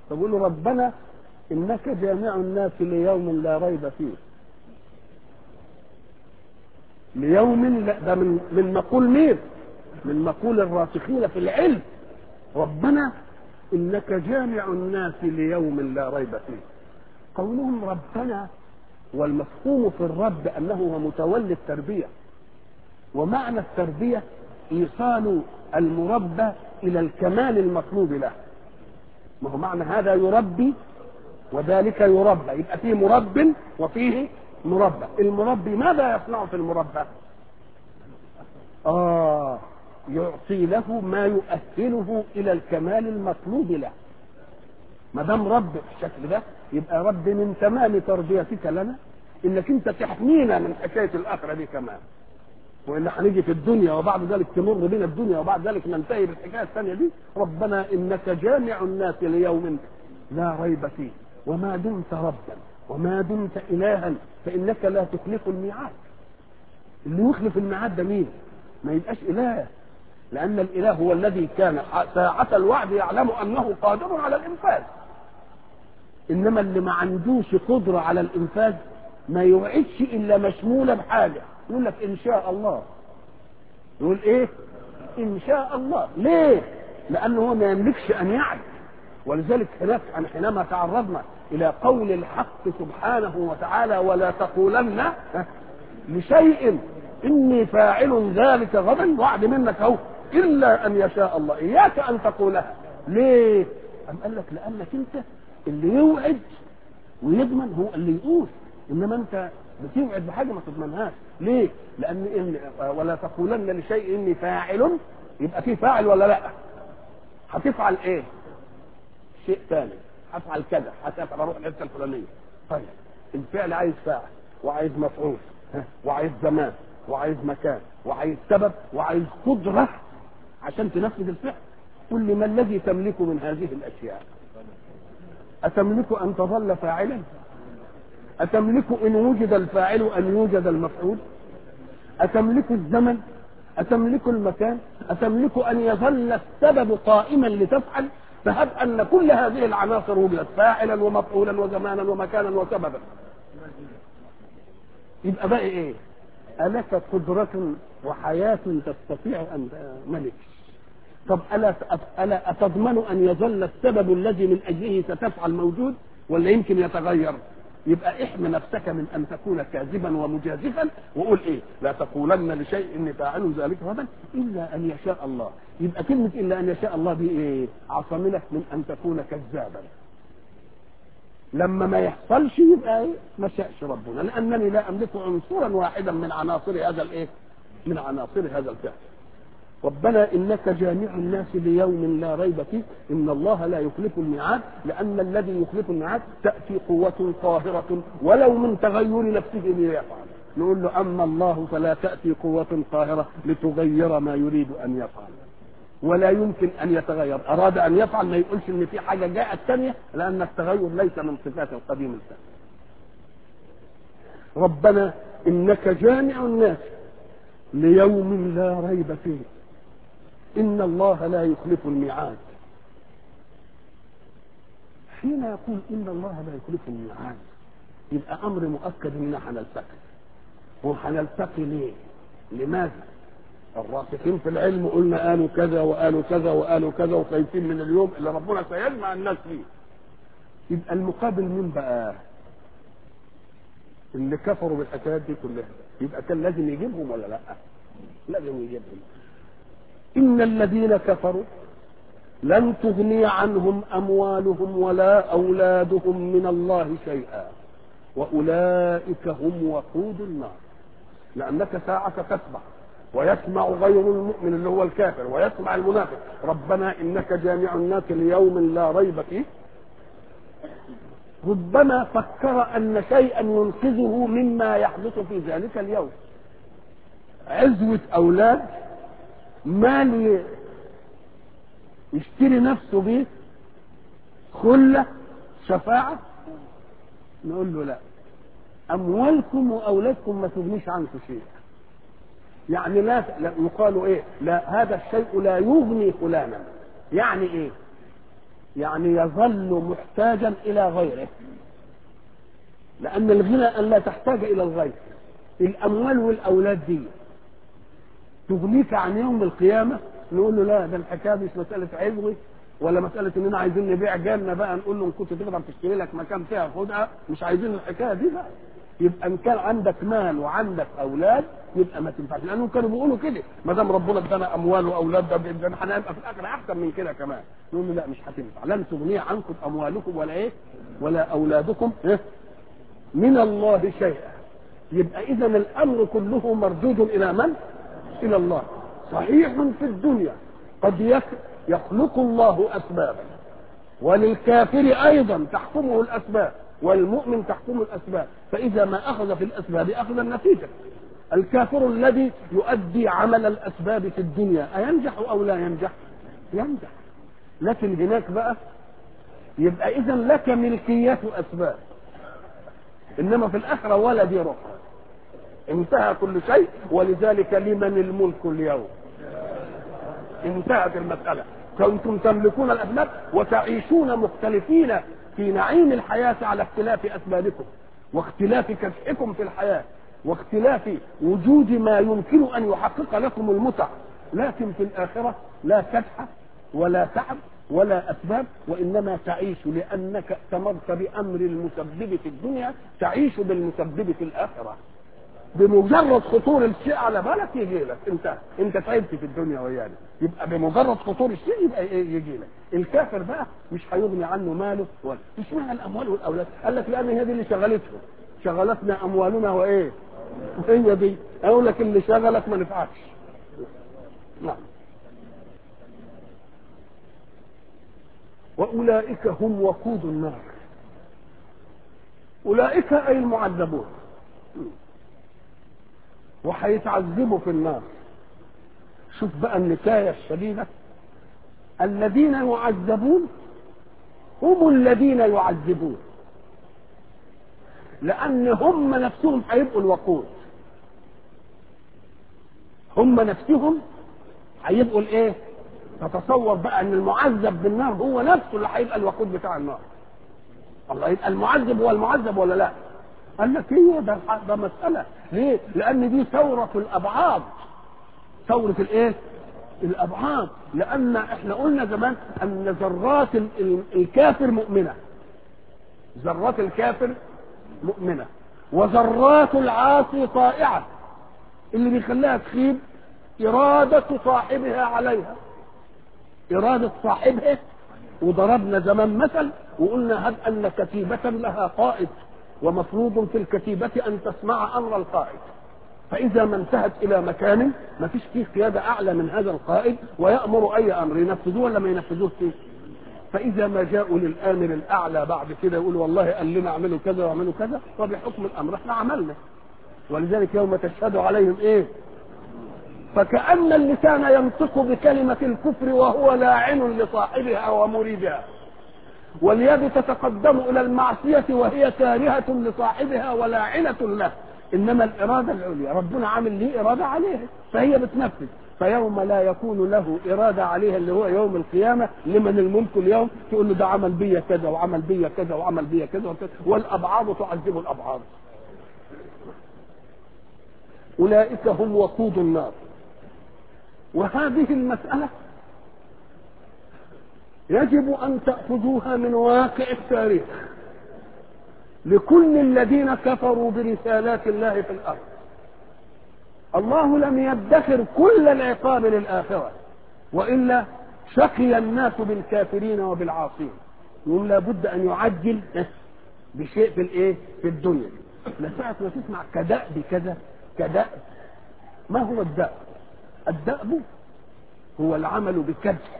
فبقول له ربنا انك جامع الناس ليوم لا ريب فيه ليوم لا ده من من مقول مين؟ من مقول الراسخين في العلم ربنا انك جامع الناس ليوم لا ريب فيه قولهم ربنا والمفهوم في الرب انه هو متولي التربيه ومعنى التربيه ايصال المربى الى الكمال المطلوب له ما هو معنى هذا يربي وذلك يربى يبقى فيه مرب وفيه مربى المربي ماذا يصنع في المربى اه يعطي له ما يؤهله الى الكمال المطلوب له ما دام رب بالشكل ده يبقى رب من تمام تربيتك لنا انك انت تحمينا من حكايه الاخره دي كمان وان هنيجي في الدنيا وبعد ذلك تمر بنا الدنيا وبعد ذلك ننتهي بالحكايه الثانيه دي ربنا انك جامع الناس ليوم لا ريب فيه وما دمت ربا وما دمت الها فانك لا تخلف الميعاد اللي يخلف الميعاد ده مين؟ ما يبقاش اله لان الاله هو الذي كان ساعه الوعد يعلم انه قادر على الانفاذ انما اللي ما عندوش قدره على الانفاذ ما يوعدش الا مشموله بحاجه يقول لك ان شاء الله يقول ايه ان شاء الله ليه لانه هو ما يملكش ان يعد ولذلك هناك حينما تعرضنا الى قول الحق سبحانه وتعالى ولا تقولن لشيء اني فاعل ذلك غدا وعد منك اهو الا ان يشاء الله اياك ان تقولها ليه أم قال لك لانك انت اللي يوعد ويضمن هو اللي يقول انما انت بتوعد بحاجه ما تضمنهاش ليه لان إن ولا تقولن لشيء اني فاعل يبقى في فاعل ولا لا هتفعل ايه شيء ثاني هفعل كذا هسافر اروح الحته الفلانيه طيب الفعل عايز فاعل وعايز مفعول وعايز زمان وعايز مكان وعايز سبب وعايز قدره عشان تنفذ الفعل قل لي ما الذي تملك من هذه الاشياء اتملك ان تظل فاعلا أتملك إن وجد الفاعل أن يوجد المفعول أتملك الزمن أتملك المكان أتملك أن يظل السبب قائما لتفعل فهب أن كل هذه العناصر وجدت فاعلا ومفعولا وزمانا ومكانا وسببا يبقى بقى إيه ألك قدرة وحياة تستطيع أن ملك طب ألا ألا أتضمن أن يظل السبب الذي من أجله ستفعل موجود ولا يمكن يتغير؟ يبقى احمي نفسك من ان تكون كاذبا ومجازفا وقول ايه لا تقولن لشيء اني فاعل ذلك غدا الا ان يشاء الله يبقى كلمه الا ان يشاء الله دي ايه عصملك من ان تكون كذابا لما ما يحصلش يبقى ايه ما شاءش ربنا لانني لا املك عنصرا واحدا من عناصر هذا الايه من عناصر هذا الفعل ربنا انك جامع الناس ليوم لا ريب فيه ان الله لا يخلف الميعاد لان الذي يخلف الميعاد تاتي قوه قاهره ولو من تغير نفسه ليفعل نقول له اما الله فلا تاتي قوه قاهره لتغير ما يريد ان يفعل ولا يمكن ان يتغير اراد ان يفعل ما يقولش ان في حاجه جاءت ثانيه لان التغير ليس من صفات القديم الثاني ربنا انك جامع الناس ليوم لا ريب فيه إن الله لا يخلف الميعاد حين يقول إن الله لا يخلف الميعاد يبقى أمر مؤكد إن هنلتقي وهنلتقي ليه؟ لماذا؟ الراسخين في العلم قلنا قالوا كذا وقالوا كذا وقالوا كذا وخايفين من اليوم اللي ربنا سيجمع الناس فيه يبقى المقابل مين بقى؟ اللي كفروا بالحكايات دي كلها يبقى كان لازم يجيبهم ولا لا؟ لازم يجيبهم إن الذين كفروا لن تغني عنهم أموالهم ولا أولادهم من الله شيئا وأولئك هم وقود النار لأنك ساعة تسمع ويسمع غير المؤمن اللي هو الكافر ويسمع المنافق ربنا إنك جامع الناس ليوم لا ريب فيه ربما فكر أن شيئا ينقذه مما يحدث في ذلك اليوم عزوة أولاد مال يشتري نفسه بيه خلة شفاعة نقول له لا أموالكم وأولادكم ما تغنيش عنكم شيء يعني لا, لا يقال إيه لا هذا الشيء لا يغني فلانا يعني إيه يعني يظل محتاجا الى غيره لان الغنى ان لا تحتاج الى الغير الاموال والاولاد دي تغنيك عن يوم القيامه نقول له لا ده الحكايه مش مساله عزوي ولا مساله اننا عايزين نبيع جنه بقى نقول له ان كنت تقدر تشتري لك مكان فيها خدها مش عايزين الحكايه دي بقى يبقى ان كان عندك مال وعندك اولاد يبقى ما تنفعش لانهم كانوا بيقولوا كده ما دام ربنا ادانا اموال واولاد ده ده هنبقى في الاخر احسن من كده كمان نقول له لا مش هتنفع لن تغني عنكم اموالكم ولا ايه ولا اولادكم إيه؟ من الله شيئا يبقى اذا الامر كله مردود الى من؟ الى الله صحيح في الدنيا قد يخلق الله اسبابا وللكافر ايضا تحكمه الاسباب والمؤمن تحكمه الاسباب فاذا ما اخذ في الاسباب اخذ النتيجه الكافر الذي يؤدي عمل الاسباب في الدنيا اينجح او لا ينجح ينجح لكن هناك بقى يبقى اذا لك ملكيه اسباب انما في الاخره ولا دي روح انتهى كل شيء ولذلك لمن الملك اليوم انتهت المساله كنتم تملكون الاسباب وتعيشون مختلفين في نعيم الحياه على اختلاف اسبابكم واختلاف كدحكم في الحياه واختلاف وجود ما يمكن ان يحقق لكم المتع لكن في الاخره لا كدح ولا تعب ولا اسباب وانما تعيش لانك ائتمرت بامر المسبب في الدنيا تعيش بالمسبب في الاخره بمجرد خطور الشيء على بالك يجي لك انت انت تعبت في الدنيا ويانا يبقى بمجرد خطور الشيء يبقى ايه يجي لك الكافر بقى مش هيغني عنه ماله ولا مش معنى الاموال والاولاد قال لك لان هي دي اللي شغلتهم شغلتنا اموالنا وايه هي دي اقول لك اللي شغلك ما نفعكش نعم واولئك هم وقود النار اولئك اي المعذبون وهيتعذبوا في النار شوف بقى النكايه الشديده الذين يعذبون هم الذين يعذبون لان هم نفسهم هيبقوا الوقود هم نفسهم هيبقوا الايه تتصور بقى ان المعذب بالنار هو نفسه اللي هيبقى الوقود بتاع النار الله يبقى المعذب هو المعذب ولا لا قال لك ايه ده ده مساله ليه لان دي ثوره الابعاد ثوره الايه الابعاد لان احنا قلنا زمان ان ذرات الكافر مؤمنه ذرات الكافر مؤمنه وذرات العاصي طائعه اللي بيخليها تخيب اراده صاحبها عليها اراده صاحبها وضربنا زمان مثل وقلنا هب ان كتيبه لها قائد ومفروض في الكتيبة أن تسمع أمر القائد فإذا ما انتهت إلى مكان ما فيش فيه قيادة أعلى من هذا القائد ويأمر أي أمر ينفذوه ولا ما ينفذوه فيه فإذا ما جاءوا للآمر الأعلى بعد كده يقول والله قال لنا اعملوا كذا واعملوا كذا فبحكم الأمر احنا عملنا ولذلك يوم تشهد عليهم إيه فكأن اللسان ينطق بكلمة الكفر وهو لاعن لصاحبها ومريدها واليد تتقدم الى المعصيه وهي كارهه لصاحبها ولاعنه له انما الاراده العليا ربنا عامل ليه اراده عليها فهي بتنفذ فيوم لا يكون له اراده عليها اللي هو يوم القيامه لمن الملك اليوم تقول له ده عمل بيا كذا وعمل بيا كذا وعمل بيا كذا وكذا والابعاد تعذب الابعاد اولئك هم وقود النار وهذه المساله يجب ان تاخذوها من واقع التاريخ لكل الذين كفروا برسالات الله في الارض الله لم يدخر كل العقاب للاخره والا شقي الناس بالكافرين وبالعاصين يقول لابد ان يعجل بشيء في الايه في الدنيا لساعة ما تسمع كدأب كذا كدأب ما هو الدأب الدأب هو العمل بكدح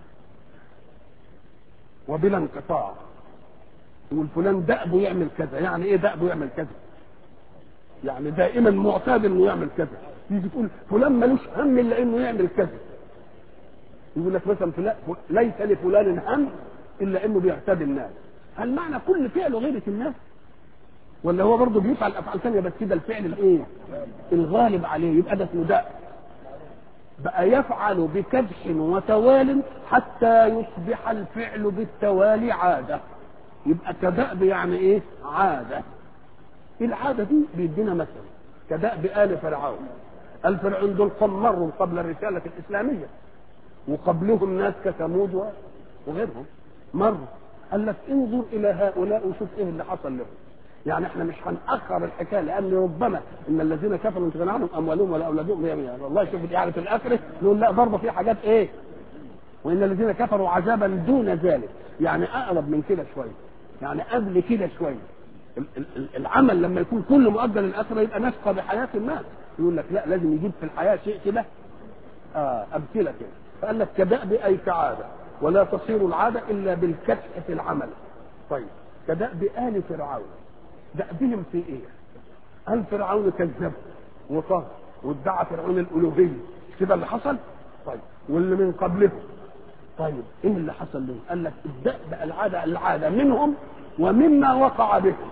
وبلا انقطاع يقول فلان دأبه يعمل كذا يعني ايه دأبه يعمل كذا يعني دائما معتاد انه يعمل كذا يجي تقول فلان ملوش هم الا انه يعمل كذا يقول لك مثلا فلان ليس لفلان هم الا انه بيعتاد الناس هل معنى كل فعله غيرة الناس ولا هو برضه بيفعل افعال ثانيه بس كده الفعل الايه الغالب عليه يبقى ده اسمه دأب بقى يفعل بكدح وتوال حتى يصبح الفعل بالتوالي عادة يبقى كدأب يعني ايه عادة العادة دي بيدينا مثل كدأب آل فرعون آل فرعون دول مروا قبل الرسالة الإسلامية وقبلهم ناس كثمود وغيرهم مروا قال لك انظر إلى هؤلاء وشوف ايه اللي حصل لهم يعني احنا مش هنأخر الحكايه لان ربما ان الذين كفروا ان تغنى عنهم اموالهم ولا اولادهم يعني والله شوف يعني في الاخره نقول لا برضه في حاجات ايه وان الذين كفروا عذابا دون ذلك يعني اقرب من كده شويه يعني قبل كده شويه العمل لما يكون كله مؤجل للاخره يبقى نشقى بحياه الناس يقول لك لا لازم يجيب في الحياه شيء كده آه امثله كده فقال لك كدأب اي كعاده ولا تصير العاده الا بالكدح في العمل طيب كدأب ال فرعون دأبهم في ايه؟ هل فرعون كذب وطهر وادعى فرعون الالوهيه كده اللي حصل؟ طيب واللي من قبلهم طيب ايه اللي حصل لهم؟ قال لك الدأب العاده العاده منهم ومما وقع بهم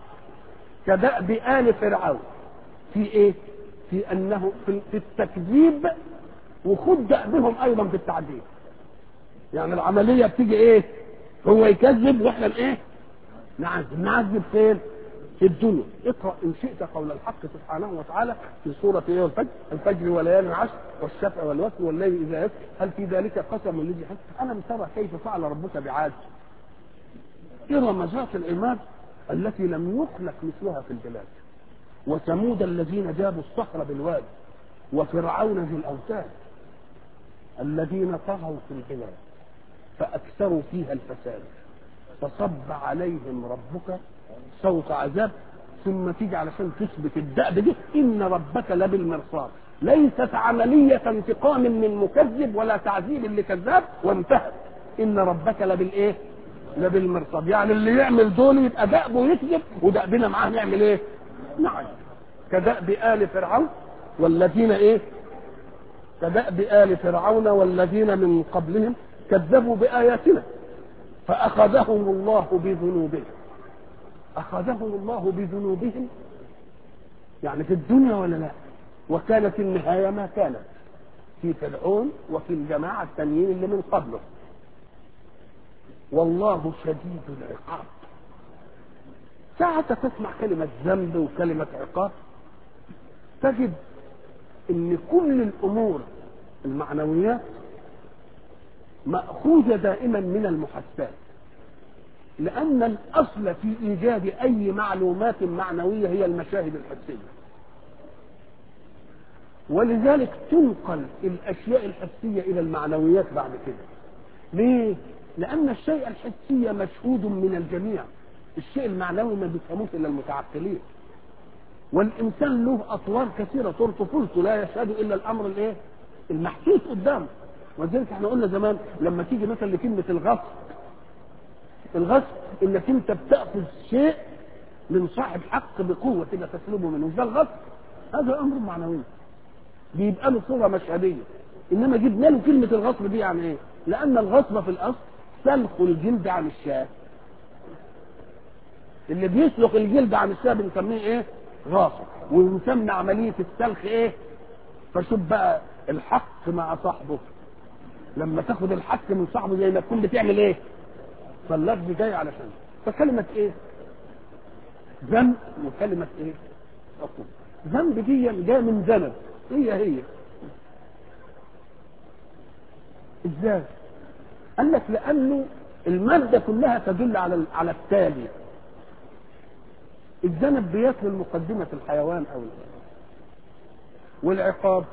كدأب آل فرعون في ايه؟ في انه في التكذيب وخد دأبهم ايضا في التعذيب يعني العمليه بتيجي ايه؟ هو يكذب واحنا الايه؟ نعذب نعذب فين؟ في الدنيا اقرا ان شئت قول الحق سبحانه وتعالى في سوره ايه الفجر الفجر وليالي العشر والشفع والوتر والليل اذا يسر هل في ذلك قسم لذي حق الم ترى كيف فعل ربك بعاد ارم ذات العماد التي لم يخلق مثلها في البلاد وثمود الذين جابوا الصخر بالواد وفرعون ذي الاوتاد الذين طغوا في البلاد فاكثروا فيها الفساد فصب عليهم ربك صوت عذاب ثم تيجي علشان تثبت الدأب دي إن ربك لبالمرصاد ليست عملية انتقام من مكذب ولا تعذيب لكذاب وانتهت إن ربك لبالإيه؟ لبالمرصاد يعني اللي يعمل دول يبقى دأبه يكذب ودأبنا معاه نعمل إيه؟ نعم كدأب آل فرعون والذين إيه؟ كدأب آل فرعون والذين من قبلهم كذبوا بآياتنا فأخذهم الله بذنوبهم أخذهم الله بذنوبهم يعني في الدنيا ولا لا وكانت النهاية ما كانت في فرعون وفي الجماعة التانيين اللي من قبله والله شديد العقاب ساعة تسمع كلمة ذنب وكلمة عقاب تجد ان كل الامور المعنويات مأخوذة دائما من المحسات لأن الأصل في إيجاد أي معلومات معنوية هي المشاهد الحسية ولذلك تنقل الأشياء الحسية إلى المعنويات بعد كده ليه؟ لأن الشيء الحسي مشهود من الجميع الشيء المعنوي ما بيفهموش إلا المتعقلين والإنسان له أطوار كثيرة طول طفولته لا يشهد إلا الأمر الإيه؟ المحسوس قدامه ولذلك احنا قلنا زمان لما تيجي مثلا لكلمة الغصب الغصب انك انت بتاخذ شيء من صاحب حق بقوه كده تسلبه منه ده الغصب هذا امر معنوي بيبقى له صوره مشهديه انما جبنا له كلمه الغصب دي يعني ايه؟ لان الغصب في الاصل سلخ الجلد عن الشاه اللي بيسلخ الجلد عن الشاه بنسميه ايه؟ غاصب ونسمي عمليه السلخ ايه؟ فشوف بقى الحق مع صاحبه لما تاخد الحق من صاحبه زي ما تكون بتعمل ايه؟ فاللفظ جاي علشان فكلمة ايه ذنب وكلمة ايه عقوبة ذنب دي جاية من ذنب هي هي ازاي قال لك لانه المادة كلها تدل على على التالي الذنب بيصل مقدمة الحيوان او والعقاب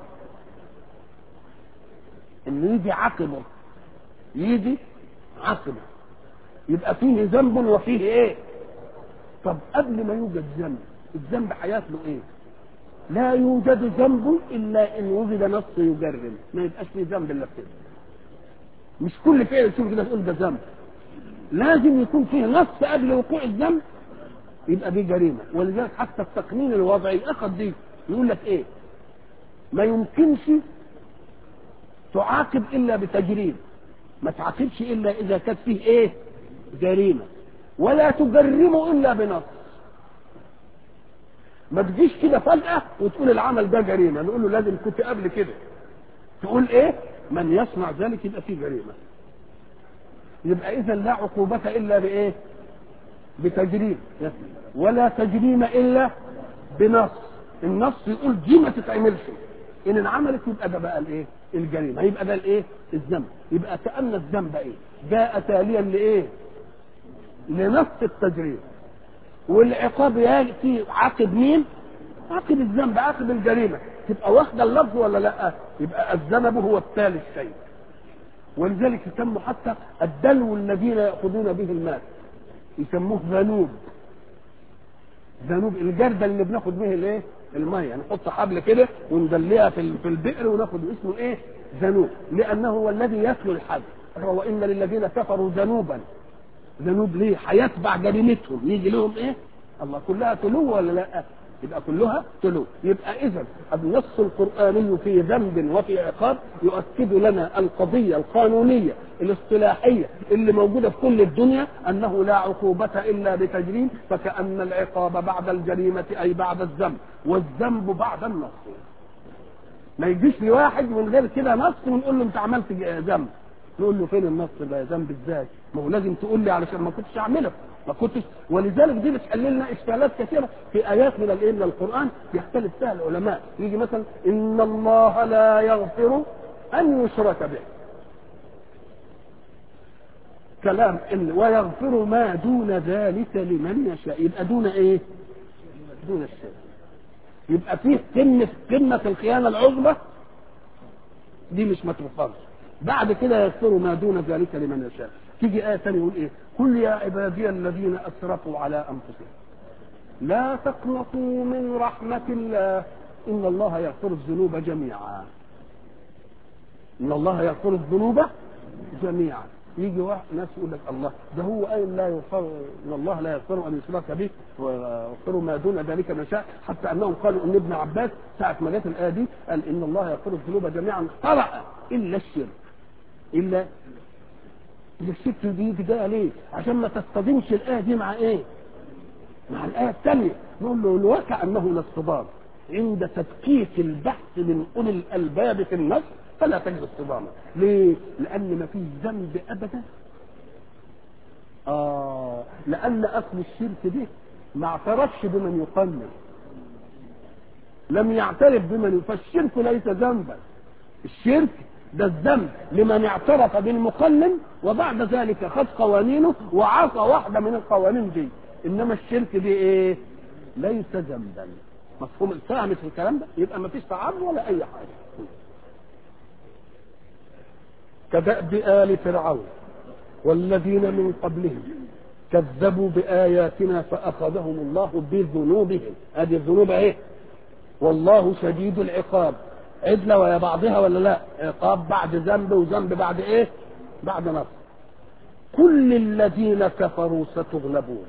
اللي يجي عقبه يجي عقبه يبقى فيه ذنب وفيه ايه طب قبل ما يوجد ذنب الذنب هيصله ايه لا يوجد ذنب الا ان وجد نص يجرم ما يبقاش فيه ذنب الا كده مش كل فعل تشوف كده تقول ده ذنب لازم يكون فيه نص قبل وقوع الذنب يبقى دي جريمه ولذلك حتى التقنين الوضعي اخذ دي يقول لك ايه ما يمكنش تعاقب الا بتجريم ما تعاقبش الا اذا كانت فيه ايه جريمه ولا تجرم الا بنص ما تجيش كده فجاه وتقول العمل ده جريمه نقول له لازم كنت قبل كده تقول ايه من يصنع ذلك يبقى فيه جريمه يبقى اذا لا عقوبه الا بايه بتجريم ولا تجريم الا بنص النص يقول دي ما تتعملش ان انعملت يبقى ده بقى الايه الجريمه يبقى ده الايه الذنب يبقى كان الذنب ايه جاء تاليا لايه لنص التجريم والعقاب ياتي عقب مين عقب الذنب عقب الجريمه تبقى واخده اللفظ ولا لا يبقى الذنب هو الثالث شيء ولذلك يسموا حتى الدلو الذين ياخذون به المال يسموه ذنوب ذنوب الجردل اللي بناخد به الايه الميه نحط حبل كده وندليها في في البئر وناخد اسمه ايه ذنوب لانه هو الذي يتلو الحد وان للذين كفروا ذنوبا ذنوب ليه هيتبع جريمتهم يجي لهم ايه الله كلها تلو ولا لا يبقى كلها تلو يبقى اذا النص القراني في ذنب وفي عقاب يؤكد لنا القضيه القانونيه الاصطلاحيه اللي موجوده في كل الدنيا انه لا عقوبه الا بتجريم فكان العقاب بعد الجريمه اي بعد الذنب والذنب بعد النص ما يجيش لي واحد من غير كده نص ونقول له انت عملت ذنب نقول له فين النص ده ذنب ازاي ما هو لازم تقول لي علشان ما كنتش اعمله ما كنتش ولذلك دي بتحل لنا اشكالات كثيره في ايات من الايه من القران يختلف فيها العلماء يجي مثلا ان الله لا يغفر ان يشرك به كلام ان ويغفر ما دون ذلك لمن يشاء يبقى دون ايه دون الشرك يبقى فيه قمه قمه الخيانه العظمى دي مش ما تغفرش بعد كده يغفر ما دون ذلك لمن يشاء تيجي آية ثانية يقول إيه قل يا عبادي الذين أسرفوا على أنفسهم لا تقنطوا من رحمة الله إن الله يغفر الذنوب جميعا إن الله يغفر الذنوب جميعا يجي واحد ناس يقول لك الله ده هو قايل لا يغفر ان الله لا يغفر ان يشرك به ويغفر ما دون ذلك من شاء حتى انهم قالوا ان ابن عباس ساعه ما جت الايه دي قال ان الله يغفر الذنوب جميعا قرأ الا الشرك الا الا الشرك دي كده ليه؟ عشان ما تصطدمش الايه دي مع ايه؟ مع الايه الثانيه نقول له وكانه الاصطدام عند تدقيق البحث من اولي الالباب في النص فلا تجد اصطداما ليه؟ لان ما فيش ذنب ابدا اه لان اصل الشرك ده ما اعترفش بمن يقنن لم يعترف بمن فالشرك ليس ذنبا الشرك ده الذنب لمن اعترف بالمقنن وبعد ذلك خد قوانينه وعصى واحدة من القوانين دي انما الشرك دي ايه ليس ذنبا مفهوم فهمت في الكلام ده يبقى ما فيش تعارض ولا اي حاجه كدأب آل فرعون والذين من قبلهم كذبوا بآياتنا فأخذهم الله بذنوبهم هذه الذنوب ايه والله شديد العقاب عدلة ويا بعضها ولا لا عقاب بعد ذنب وذنب بعد ايه بعد نصر كل الذين كفروا ستغلبون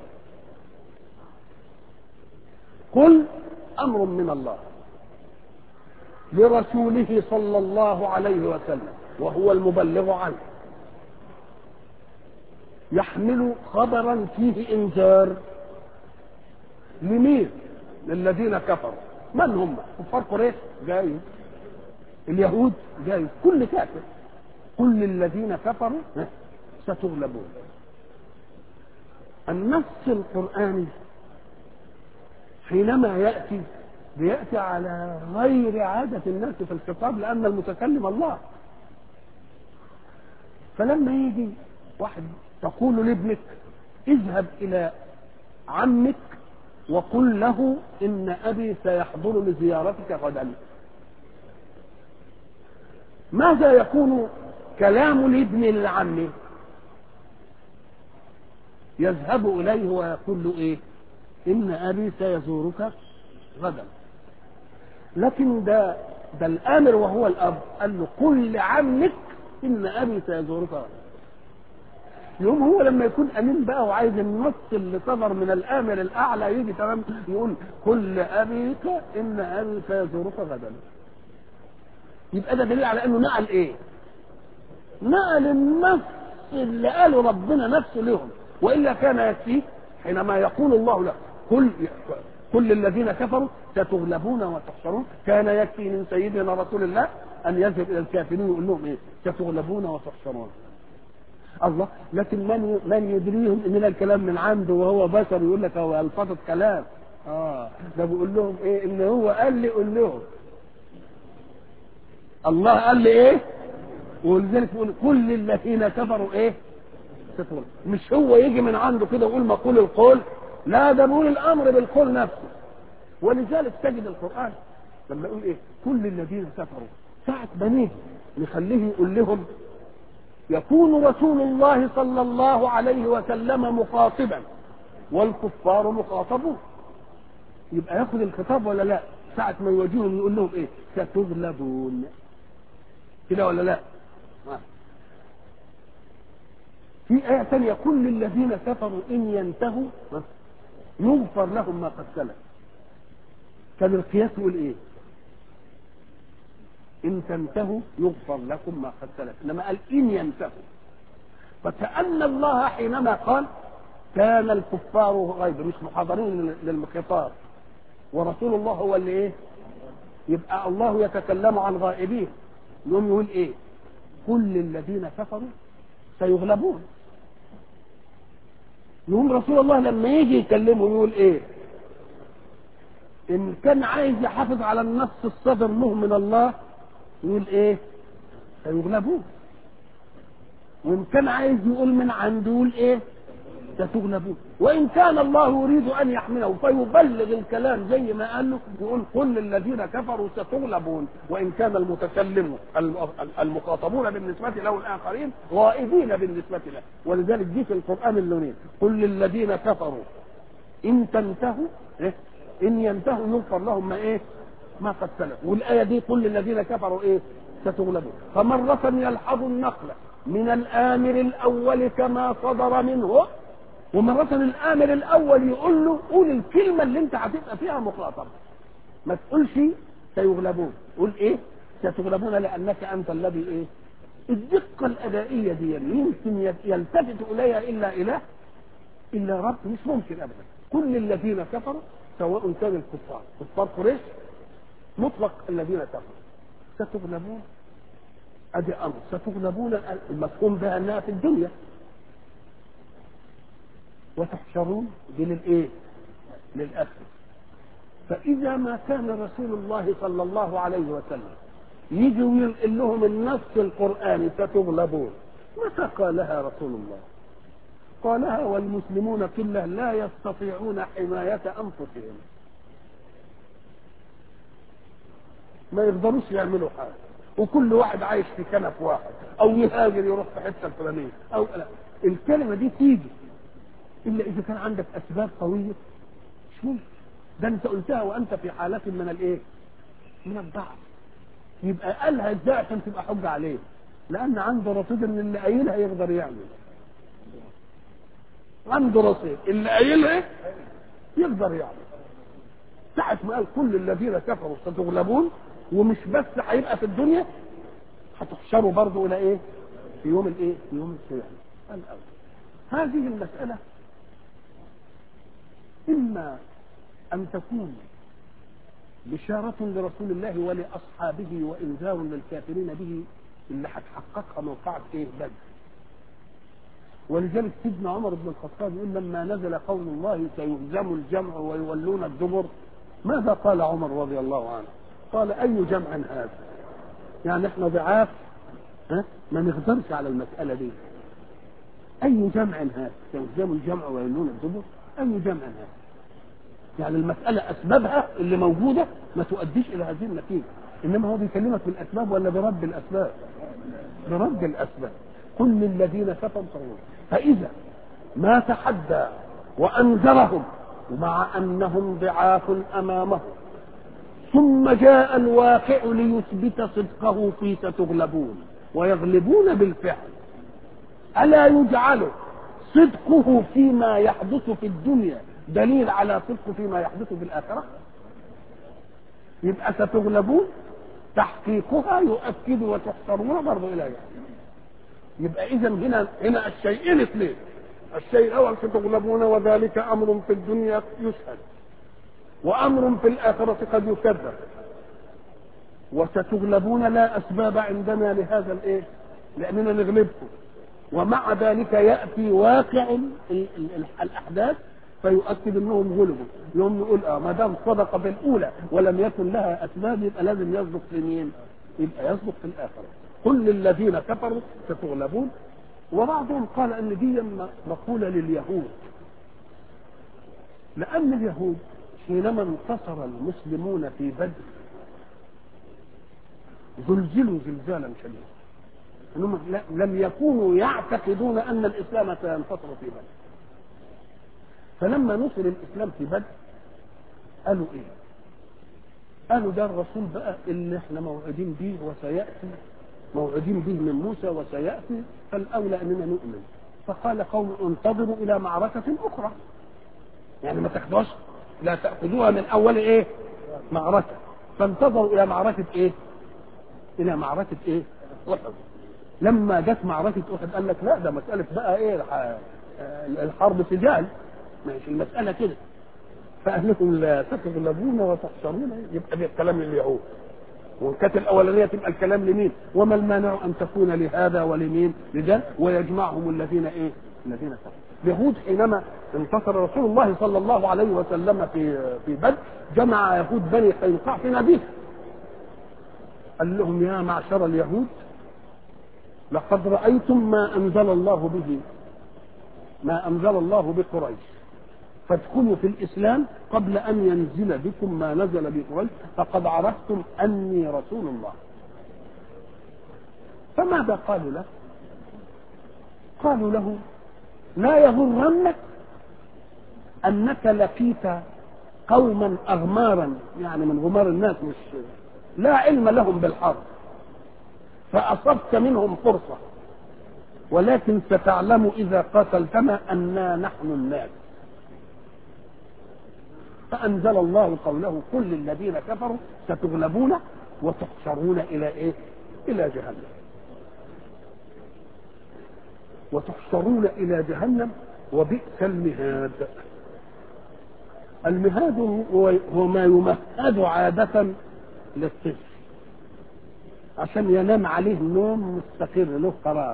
قل امر من الله لرسوله صلى الله عليه وسلم وهو المبلغ عنه يحمل خبرا فيه انذار لمين للذين كفروا من هم كفار قريش جاي اليهود جاي كل كافر كل الذين كفروا ستغلبون النص القرآني حينما يأتي بيأتي على غير عادة الناس في الخطاب لأن المتكلم الله فلما يجي واحد تقول لابنك اذهب إلى عمك وقل له إن أبي سيحضر لزيارتك غدا ماذا يكون كلام الابن للعم يذهب إليه ويقول له إيه إن أبي سيزورك غدا لكن ده ده الآمر وهو الأب قال له قل لعمك إن أبي سيزورك غدا يوم هو لما يكون امين بقى وعايز النص اللي صدر من الامر الاعلى يجي تمام يقول كل ابيك ان ابي سيزورك غدا يبقى ده دليل على انه نقل ايه نقل النص اللي قاله ربنا نفسه لهم والا كان يكفيه حينما يقول الله له كل كل الذين كفروا ستغلبون وتحشرون كان يكفي من سيدنا رسول الله ان يذهب الى الكافرين ويقول لهم ايه ستغلبون وتحشرون الله لكن من من يدريهم ان ده الكلام من عنده وهو بشر يقول لك هو الفظت كلام اه ده بيقول لهم ايه ان هو قال لي قول لهم الله قال لي ايه ولذلك يقول كل الذين كفروا ايه ستغلب مش هو يجي من عنده كده ويقول مقول القول لا ده بيقول الامر بالقول نفسه ولذلك تجد القران لما يقول ايه كل الذين كفروا ساعة ما نيجي نخليه يقول لهم يكون رسول الله صلى الله عليه وسلم مخاطبا والكفار مخاطبون يبقى ياخذ الخطاب ولا لا ساعة ما يواجههم يقول لهم ايه ستغلبون كده ولا لا آه. في آية ثانية كل الذين كفروا إن ينتهوا آه، يغفر لهم ما قد سلف كان القياس يقول ايه ان تنتهوا يغفر لكم ما قد سلف انما قال ان ينتهوا فكأن الله حينما قال كان الكفار غيب مش محاضرين للخطاب ورسول الله هو اللي ايه يبقى الله يتكلم عن غائبين يوم يقول ايه كل الذين كفروا سيغلبون يقول رسول الله لما يجي يكلمه يقول ايه ان كان عايز يحافظ على النص الصدر له من الله يقول ايه سيغلبون وان كان عايز يقول من عنده يقول ايه ستغلبون وان كان الله يريد ان يحمله فيبلغ الكلام زي ما قال له يقول كل الذين كفروا ستغلبون وان كان المتكلم المخاطبون بالنسبه له الاخرين غائبين بالنسبه له ولذلك دي في القران اللونين كل الذين كفروا ان تنتهوا إيه؟ ان ينتهوا يغفر لهم ما ايه ما قد سلف والايه دي كل الذين كفروا ايه ستغلبون فمره يلحظ النقل من الامر الاول كما صدر منه ومرة الآمر الأول يقول له قول الكلمة اللي أنت هتبقى فيها مخاطب ما تقولش سيغلبون قول إيه؟ ستغلبون لأنك أنت الذي إيه؟ الدقة الأدائية دي يمكن يلتفت إليها إلا إله إلا رب مش ممكن أبدا كل الذين كفروا سواء كان الكفار كفار قريش مطلق الذين كفروا ستغلبون ادي امر ستغلبون المفهوم بها انها في الدنيا وتحشرون دي للايه للاخر فاذا ما كان رسول الله صلى الله عليه وسلم يجي وينقل لهم النص القراني ستغلبون متى قالها رسول الله قالها والمسلمون كله لا يستطيعون حماية أنفسهم ما يقدروش يعملوا حاجة وكل واحد عايش في كنف واحد أو يهاجر يروح في حتة الفلانية أو لا الكلمة دي تيجي إلا إذا كان عندك أسباب قوية مش ممكن ده أنت قلتها وأنت في حالة من الإيه؟ من الضعف يبقى قالها إزاي عشان تبقى حجة عليه لأن عنده رصيد إن اللي قايلها يقدر يعمل عنده رصيد اللي قايلها يقدر يعمل ساعة ما قال كل الذين كفروا ستغلبون ومش بس هيبقى في الدنيا هتحشروا برضه الى ايه؟ في يوم الايه؟ في يوم القيامة الأول هذه المسألة إما أن تكون بشارة لرسول الله ولأصحابه وإنذار للكافرين به اللي هتحققها موقعة إيه بدر ولذلك سيدنا عمر بن الخطاب يقول لما نزل قول الله سيهزم الجمع ويولون الدبر ماذا قال عمر رضي الله عنه قال أي جمع هذا يعني احنا ضعاف ها ما نقدرش على المسألة دي أي جمع هذا سيهزم الجمع ويولون الدبر أي جمع هذا يعني المسألة أسبابها اللي موجودة ما تؤديش إلى هذه النتيجة إنما هو بيكلمك بالأسباب ولا برب الأسباب برب الأسباب كل الذين كفروا صغيرون فإذا ما تحدى وأنذرهم ومع أنهم ضعاف أمامه ثم جاء الواقع ليثبت صدقه في ستغلبون ويغلبون بالفعل ألا يجعل صدقه فيما يحدث في الدنيا دليل على صدقه فيما يحدث في الآخرة يبقى ستغلبون تحقيقها يؤكد وتحصرون برضه إلى يعني. يبقى اذا هنا هنا الشيئين اثنين الشيء الاول ستغلبون وذلك امر في الدنيا يشهد وامر في الاخره قد يكذب وستغلبون لا اسباب عندنا لهذا الايه لاننا نغلبكم ومع ذلك ياتي واقع ال- ال- ال- الاحداث فيؤكد انهم غلبوا يوم نقول اه ما دام صدق في الاولى ولم يكن لها اسباب يبقى لازم يصدق في مين؟ يبقى يصدق في الاخره كل الذين كفروا ستغلبون وبعضهم قال ان دي مقوله لليهود لان اليهود حينما انتصر المسلمون في بدر زلزلوا زلزالا شديدا انهم لا- لم يكونوا يعتقدون ان الاسلام سينتصر في بدر فلما نصر الاسلام في بدر قالوا ايه قالوا ده الرسول بقى اللي احنا موعدين به وسياتي موعدين به من موسى وسياتي فالاولى اننا نؤمن فقال قوم انتظروا الى معركه اخرى يعني ما تاخدوش لا تاخذوها من اول ايه معركه فانتظروا الى معركه ايه الى معركه ايه احد لما جت معركه احد قال لك لا ده مساله بقى ايه الح- الحرب سجال ماشي المساله كده فقال لكم لا تغلبون وتحشرون يبقى ده الكلام لليهود وان كانت الاولانيه تبقى الكلام لمين وما المانع ان تكون لهذا ولمين لده ويجمعهم الذين ايه الذين كفروا اليهود حينما انتصر رسول الله صلى الله عليه وسلم في في بدر جمع يهود بني قينقاع في نبيه قال لهم يا معشر اليهود لقد رايتم ما انزل الله به ما انزل الله بقريش فادخلوا في الاسلام قبل ان ينزل بكم ما نزل بقريش فقد عرفتم اني رسول الله فماذا قالوا له قالوا له لا يغرنك انك لقيت قوما اغمارا يعني من غمار الناس مش لا علم لهم بالحرب فاصبت منهم فرصه ولكن ستعلم اذا قاتلتنا انا نحن الناس فانزل الله قوله كل الذين كفروا ستغلبون وتحشرون الى ايه الى جهنم وتحشرون الى جهنم وبئس المهاد المهاد هو هو ما يمهد عادة للطفل عشان ينام عليه نوم مستقر له قرار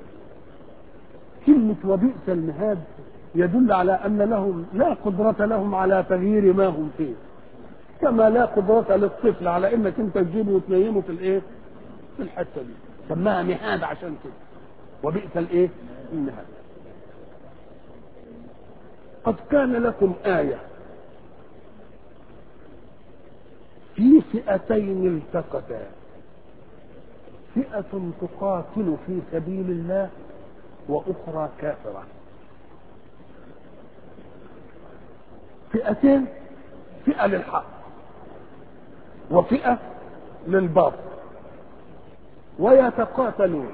كلمة وبئس المهاد يدل على أن لهم لا قدرة لهم على تغيير ما هم فيه كما لا قدرة للطفل على انك انت تجيبه وتنيمه في الايه؟ في الحتة دي سماها مهاد عشان كده وبئس الايه؟ المهاد قد كان لكم آية في فئتين التقتا فئة تقاتل في سبيل الله وأخرى كافرة فئتين فئة للحق وفئة للباطل ويتقاتلون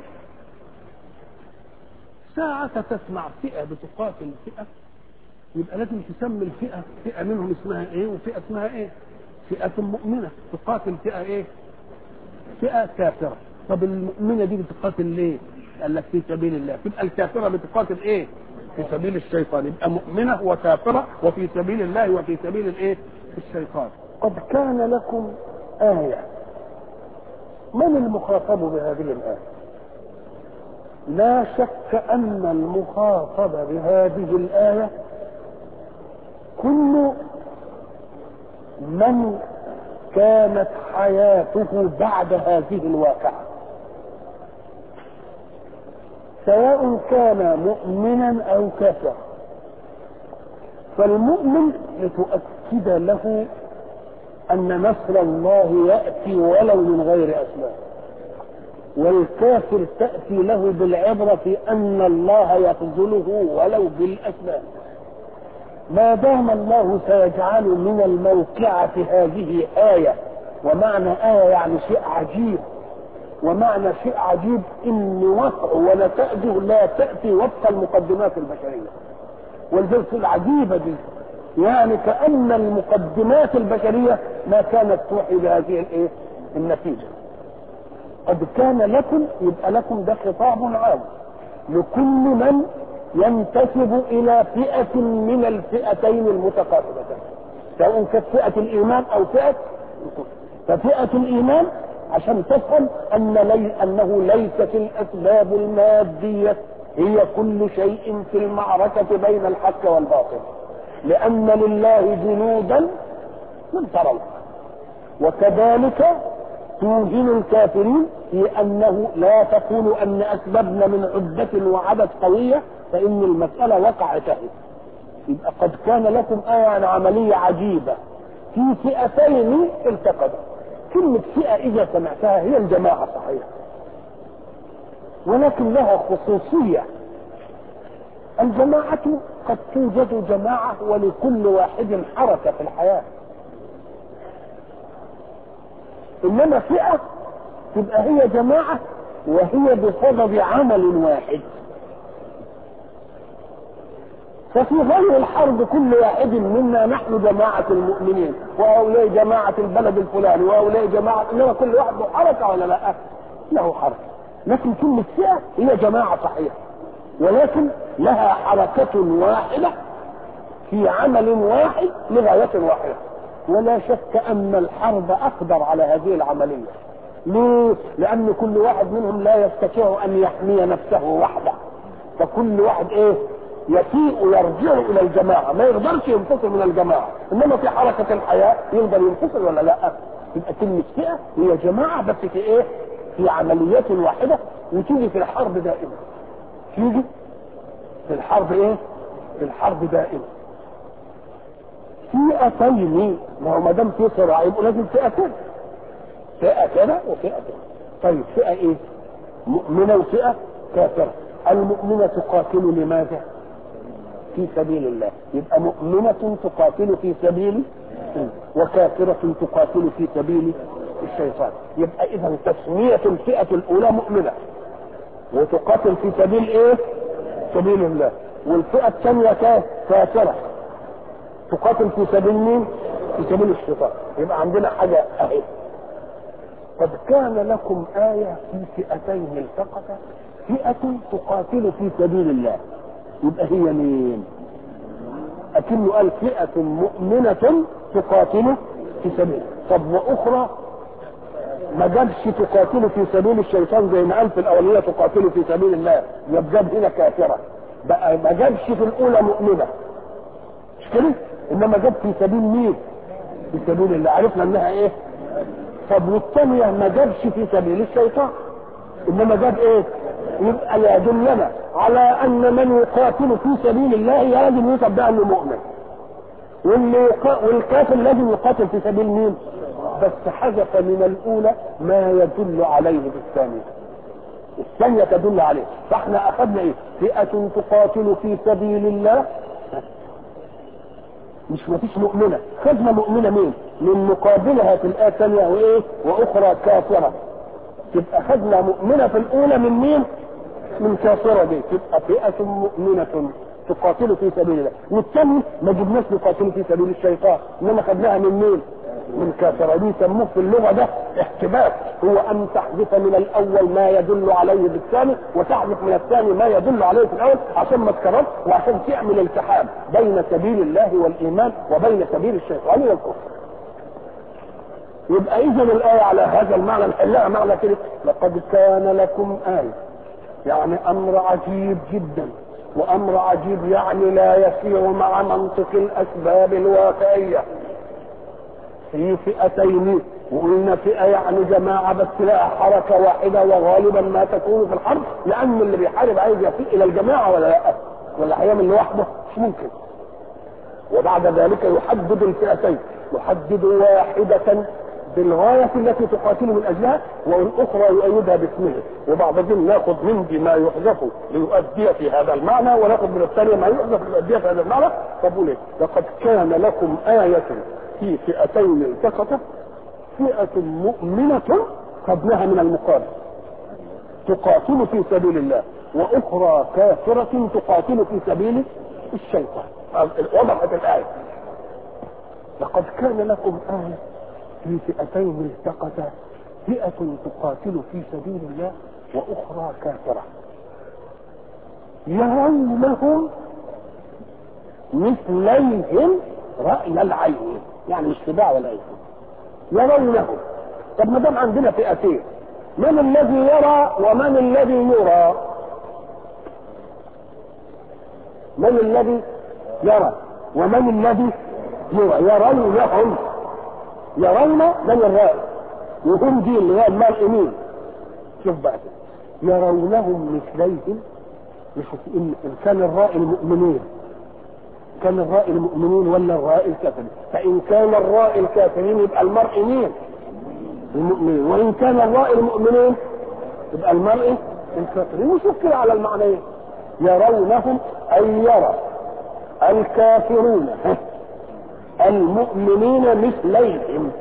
ساعة تسمع فئة بتقاتل فئة يبقى لازم تسمي الفئة فئة منهم اسمها ايه وفئة اسمها ايه فئة مؤمنة تقاتل فئة ايه فئة كافرة طب المؤمنة دي بتقاتل ليه قال لك في سبيل الله تبقى الكافرة بتقاتل ايه في سبيل الشيطان يبقى مؤمنة وكافرة وفي سبيل الله وفي سبيل الايه الشيطان قد كان لكم آية من المخاطب بهذه الآية لا شك أن المخاطب بهذه الآية كل من كانت حياته بعد هذه الواقعة سواء كان مؤمنا أو كافرا فالمؤمن لتؤكد له أن نصر الله يأتي ولو من غير أسباب والكافر تأتي له بالعبرة في أن الله يخذله ولو بالأسباب ما دام الله سيجعل من الموقعة هذه آية ومعنى آية يعني شيء عجيب ومعنى شيء عجيب ان وقع ونتائجه لا تاتي وفق المقدمات البشريه ولذلك العجيبه دي يعني كان المقدمات البشريه ما كانت توحي بهذه الايه النتيجه قد كان لكم يبقى لكم ده خطاب عام لكل من ينتسب الى فئه من الفئتين المتقابلتين سواء كانت فئه الايمان او فئه الكفر ففئه الايمان عشان تفهم ان لي انه ليست الاسباب الماديه هي كل شيء في المعركه بين الحق والباطل لان لله جنودا لم تروا وكذلك توهن الكافرين في انه لا تقول ان اسبابنا من عده وعدد قويه فان المساله وقعت اهي يبقى قد كان لكم آية عملية عجيبة في فئتين التقتا كلمة فئة إذا سمعتها هي الجماعة صحيح ولكن لها خصوصية الجماعة قد توجد جماعة ولكل واحد حركة في الحياة إنما فئة تبقى هي جماعة وهي بصدد عمل واحد ففي غير الحرب كل واحد منا نحن جماعة المؤمنين وهؤلاء جماعة البلد الفلاني وهؤلاء جماعة إنما كل واحد له حركة ولا لا؟ له حركة لكن كل فئة هي جماعة صحيحة ولكن لها حركة واحدة في عمل واحد لغاية واحدة ولا شك أن الحرب أقدر على هذه العملية ليه؟ لأن كل واحد منهم لا يستطيع أن يحمي نفسه وحده فكل واحد إيه؟ يسيء يرجع الى الجماعه ما يقدرش ينفصل من الجماعه انما في حركه الحياه يقدر ينفصل ولا لا يبقى كلمه فئه هي جماعه بس في ايه في عمليات واحده وتيجي في الحرب دائما تيجي في الحرب ايه في الحرب دائما فئتين ما هو ما دام في صراع يبقى لازم فئتين فئه كده وفئه كده طيب فئه ايه مؤمنه وفئه كافره المؤمنه تقاتل لماذا في سبيل الله يبقى مؤمنة تقاتل في سبيل وكافرة تقاتل في سبيل الشيطان يبقى إذا تسمية الفئة الأولى مؤمنة وتقاتل في سبيل إيه؟ سبيل الله والفئة الثانية كافرة تقاتل في سبيل مين؟ في سبيل الشيطان يبقى عندنا حاجة أهي قد كان لكم آية في فئتين التقتا فئة تقاتل في سبيل الله يبقى هي مين أكنه قال فئة مؤمنة تقاتل في سبيل طب وأخرى ما جابش تقاتل في سبيل الشيطان زي ما قال في الأولية تقاتل في سبيل الله يبقى جاب هنا كافرة بقى ما جابش في الأولى مؤمنة مش كده؟ إنما جاب في سبيل مين؟ في سبيل الله عرفنا إنها إيه؟ طب والثانية ما جابش في سبيل الشيطان إنما جاب إيه؟ يبقى يدلنا على ان من يقاتل في سبيل الله لازم يوصف بقى انه مؤمن واللي يقا... والكافر لازم يقاتل في سبيل مين؟ بس حذف من الاولى ما يدل عليه بالثانيه. الثانيه تدل عليه، فاحنا اخذنا ايه؟ فئه تقاتل في سبيل الله مش ما فيش مؤمنه، خدنا مؤمنه مين؟ من مقابلها في الايه الثانيه وايه؟ واخرى كافره. يبقى خدنا مؤمنه في الاولى من مين؟ من كافرة دي تبقى فئة مؤمنة تقاتل في سبيل الله والثاني ما جبناش يقاتل في سبيل الشيطان انما خدناها من مين؟ من كافرة دي يسموه في اللغة ده احتباس هو ان تحذف من الاول ما يدل عليه بالثاني وتحذف من الثاني ما يدل عليه في الاول عشان ما تكررش وعشان تعمل التحام بين سبيل الله والايمان وبين سبيل الشيطان والكفر يبقى اذا الايه على هذا المعنى نحلها معنى كده لقد كان لكم ايه يعني امر عجيب جدا وامر عجيب يعني لا يسير مع منطق الاسباب الواقعيه في فئتين وقلنا فئه يعني جماعه بس لها حركه واحده وغالبا ما تكون في الحرب لان اللي بيحارب عايز يفيء الى الجماعه ولا لا ولا هيعمل لوحده مش ممكن وبعد ذلك يحدد الفئتين يحدد واحده بالغاية التي تقاتل من أجلها والأخرى يؤيدها باسمه وبعضهم ناخذ من دي ما يحذف ليؤدي في هذا المعنى وناخذ من الثانية ما يحذف ليؤدي في هذا المعنى فبقول إيه لقد كان لكم آية في فئتين التقتا فئة مؤمنة خدناها من المقابل تقاتل في سبيل الله وأخرى كافرة تقاتل في سبيل الشيطان وضحت الآية لقد كان لكم آية في فئتين التقتا فئة تقاتل في سبيل الله وأخرى كافرة يرونهم مثليهم رأي العين يعني مش تباع ولا إيه يرونهم طب ما دام عندنا فئتين من الذي يرى ومن الذي يرى من الذي يرى ومن الذي يرى يرونهم يرون من الرائي وهم دي اللي هي المرئمين شوف بقى كده. يرونهم مثليهم يشوف ان إن كان الرائي المؤمنين كان الرائي المؤمنين ولا الرائي الكافرين فان كان الرائي الكافرين يبقى المرء مين المؤمنين وان كان الرائي المؤمنين يبقى المرء الكافرين وشوف كده على المعنيين يرونهم اي يرى الكافرون المؤمنين مثليهم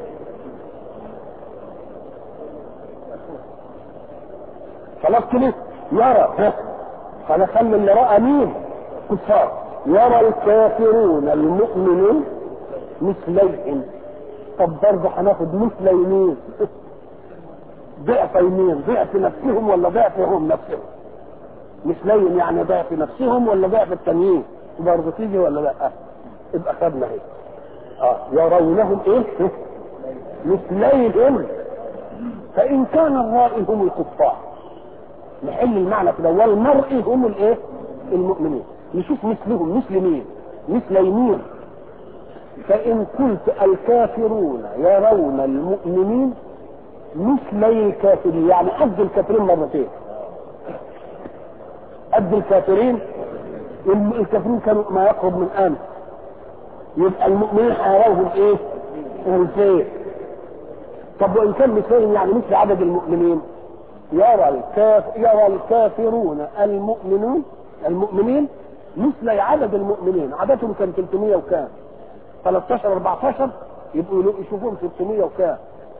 خلاص كده يرى قال خلي اللي راى مين كفار يرى الكافرون المؤمنين مثليهم طب برضه هناخد مثل يمين ضعف يمين ضعف نفسهم ولا ضعف هم نفسهم مثليهم يعني ضعف نفسهم ولا ضعف التانيين برضه تيجي ولا لا يبقى خدنا اهي اه يرونهم ايه مثليهم فان كان الرائي هم الكفار نحل المعنى كده والمرء هم الايه المؤمنين نشوف مثلهم مثل مين مثل يمين فإن قلت الكافرون يرون المؤمنين مثلي الكافرين يعني قد الكافرين مرتين قد الكافرين الكافرين كانوا ما يقرب من أمس يبقى المؤمنين هيروهم ايه؟ انسان طب وان كان مثلهم يعني مثل عدد المؤمنين يرى الكاف يرى الكافرون المؤمنون المؤمنين مثل عدد المؤمنين عددهم كان 300 وكام 13 14 يبقوا يشوفوهم 600 وكام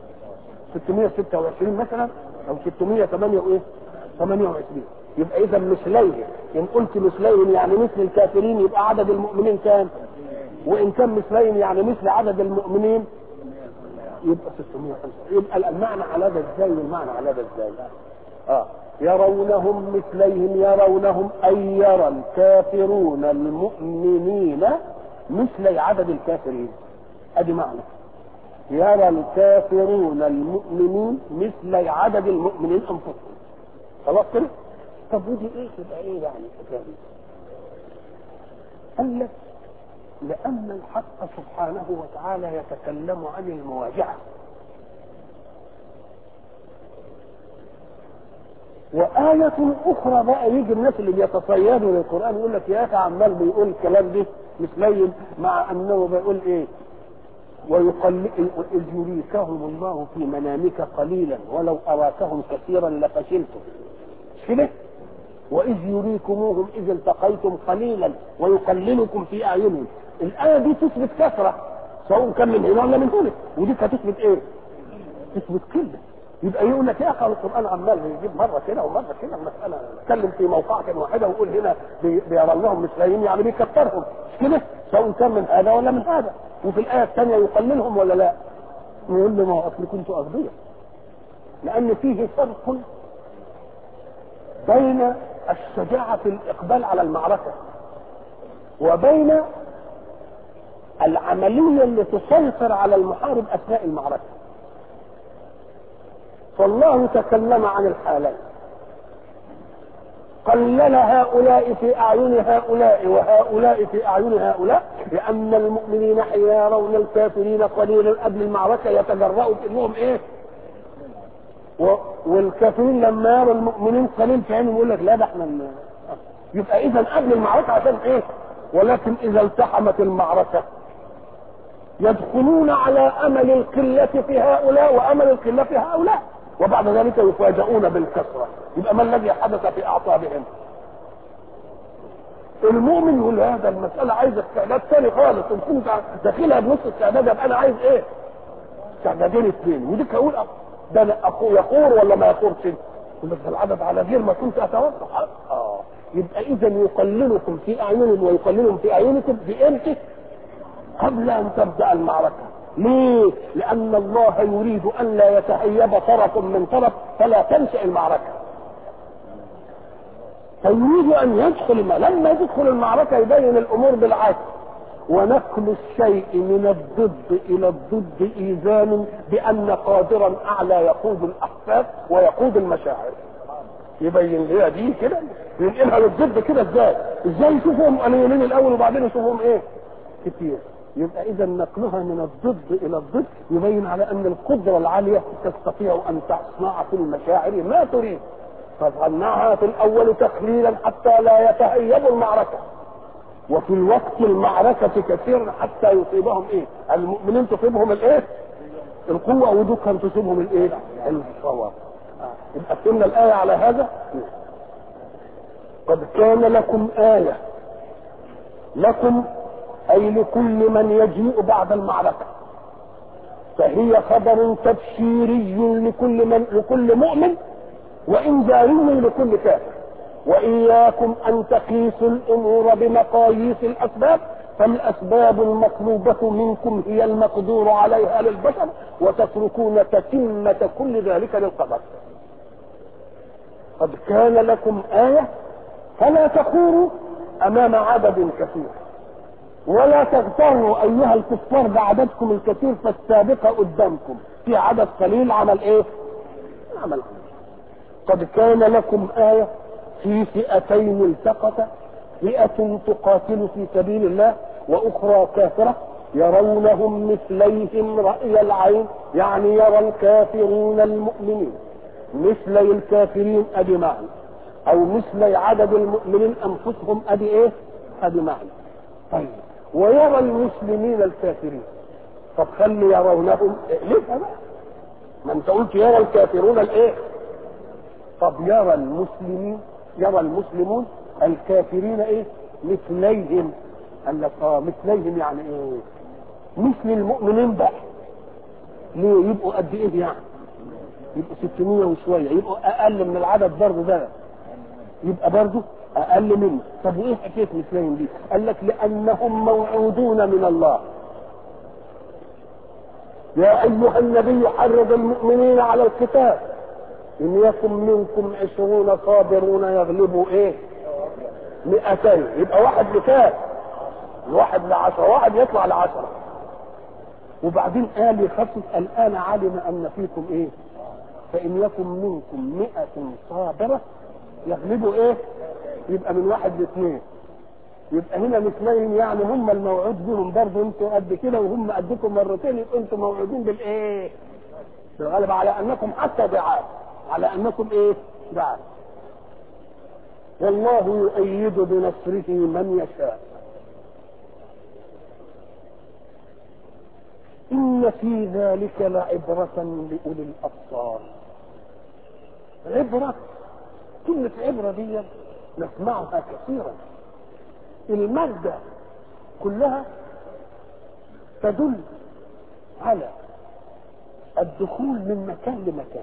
626 مثلا او 608 وايه 28 يبقى اذا مثليه ان قلت مثلين يعني مثل الكافرين يبقى عدد المؤمنين كام وان كان مثلين يعني مثل عدد المؤمنين يبقى 605 يبقى المعنى على ده ازاي والمعنى على ده ازاي اه يرونهم مثليهم يرونهم اي يرى الكافرون المؤمنين مثل عدد الكافرين ادي معنى يرى الكافرون المؤمنين مثل عدد المؤمنين انفسهم خلاص كده طب ودي ايه تبقى ايه يعني الحكايه دي قال لك لان الحق سبحانه وتعالى يتكلم عن المواجهه وآية أخرى بقى يجي الناس اللي بيتصيدوا للقرآن يقول لك يا أخي عمال بيقول الكلام ده مثلين مع أنه بيقول إيه ويقل إذ يريكهم الله في منامك قليلا ولو أراكهم كثيرا لفشلتم مش كده؟ وإذ يريكموهم إذ التقيتم قليلا ويقللكم في أعينهم الآية دي تثبت كثرة سواء كان من هنا ولا من هنا ودي هتثبت إيه؟ تثبت كلمة يبقى يقول لك يا اخي القران عمال يجيب مره كده ومره كده المساله اتكلم في موقعة واحده ويقول هنا بي- بيرى لهم مثليين يعني بيكثرهم مش كده سواء كان من هذا ولا من هذا وفي الايه الثانيه يقللهم ولا لا يقول له ما هو اصل كنتوا اغبياء لان فيه فرق بين الشجاعه في الاقبال على المعركه وبين العمليه اللي تسيطر على المحارب اثناء المعركه فالله تكلم عن الحالين قلل هؤلاء في اعين هؤلاء وهؤلاء في اعين هؤلاء لان المؤمنين حين يرون الكافرين قليلا قبل المعركه يتجرؤوا بانهم ايه و- والكافرين لما يروا المؤمنين قليل في عينهم يقول لك لا ده احنا ن- يبقى اذا قبل المعركه عشان ايه ولكن اذا التحمت المعركه يدخلون على امل القله في هؤلاء وامل القله في هؤلاء وبعد ذلك يفاجؤون بالكثره يبقى ما الذي حدث في اعصابهم المؤمن يقول هذا المساله عايزه استعداد ثاني خالص ان كنت داخلها بنص استعداد يبقى انا عايز ايه؟ استعدادين اثنين وديك اقول أ- ده أنا أخو يخور ولا ما يخورش؟ يقول لك ده العدد على غير ما كنت اتوقع اه يبقى اذا يقللكم في اعينهم ويقللهم في اعينكم بامتى؟ قبل ان تبدا المعركه ليه؟ لان الله يريد ان لا يتهيب طرف من طرف فلا تنشا المعركه فيريد ان يدخل ما لما يدخل المعركه يبين الامور بالعكس ونقل الشيء من الضد الى الضد ايذان بان قادرا اعلى يقود الاحساس ويقود المشاعر يبين لها دي كده ينقلها للضد كده ازاي ازاي يشوفهم قليلين الاول وبعدين يشوفهم ايه كتير يبقى اذا نقلها من الضد الى الضد يبين على ان القدره العاليه تستطيع ان تصنع في المشاعر ما تريد فصنعها في الاول تخليلا حتى لا يتهيب المعركه وفي الوقت المعركة كثيرا حتى يصيبهم ايه المؤمنين تصيبهم الايه القوة ودكا تصيبهم الايه الصواب يبقى فهمنا الآية على هذا قد كان لكم آية لكم أي لكل من يجيء بعد المعركة فهي خبر تبشيري لكل من لكل مؤمن وإنذاري لكل كافر وإياكم أن تقيسوا الأمور بمقاييس الأسباب فالأسباب المطلوبة منكم هي المقدور عليها للبشر وتتركون تتمة كل ذلك للقدر قد كان لكم آية فلا تخوروا أمام عدد كثير ولا تغتروا أيها الكفار بعددكم الكثير فالسابقة قدامكم في عدد قليل عمل إيه؟ عمل قد كان لكم آية في فئتين التقتا فئة تقاتل في سبيل الله وأخرى كافرة يرونهم مثليهم رأي العين يعني يرى الكافرون المؤمنين مثلي الكافرين أدي معنى أو مثلي عدد المؤمنين أنفسهم أدي إيه؟ أدي معنى طيب ويرى المسلمين الكافرين طب خلي يرونهم اقلبها بقى ما انت قلت يرى الكافرون الايه؟ طب يرى المسلمين يرى المسلمون الكافرين ايه مثليهم قال لك اه مثليهم يعني ايه مثل المؤمنين بقى ليه يبقوا قد ايه يعني يبقوا 600 وشويه يبقوا اقل من العدد برضه ده يبقى برضه اقل منه طب وايه حكايه مثليهم دي قال لك لانهم موعودون من الله يا ايها النبي حرض المؤمنين على القتال ان يكن منكم عشرون صابرون يغلبوا ايه مئتين يبقى واحد لكام واحد لعشرة واحد يطلع لعشرة وبعدين قال يخصص الآن علم أن فيكم إيه فإن يكن منكم مئة صابرة يغلبوا إيه يبقى من واحد لاثنين يبقى هنا مثلين يعني هم الموعود بهم برضه انتوا قد كده وهم قدكم مرتين يبقى انتوا موعودين بالايه؟ بالغالب على انكم حتى ضعاف على انكم ايه ضعاف والله يؤيد بنصره من يشاء إن في ذلك لعبرة لأولي الأبصار عبرة كلمة عبرة دي نسمعها كثيرا المادة كلها تدل على الدخول من مكان لمكان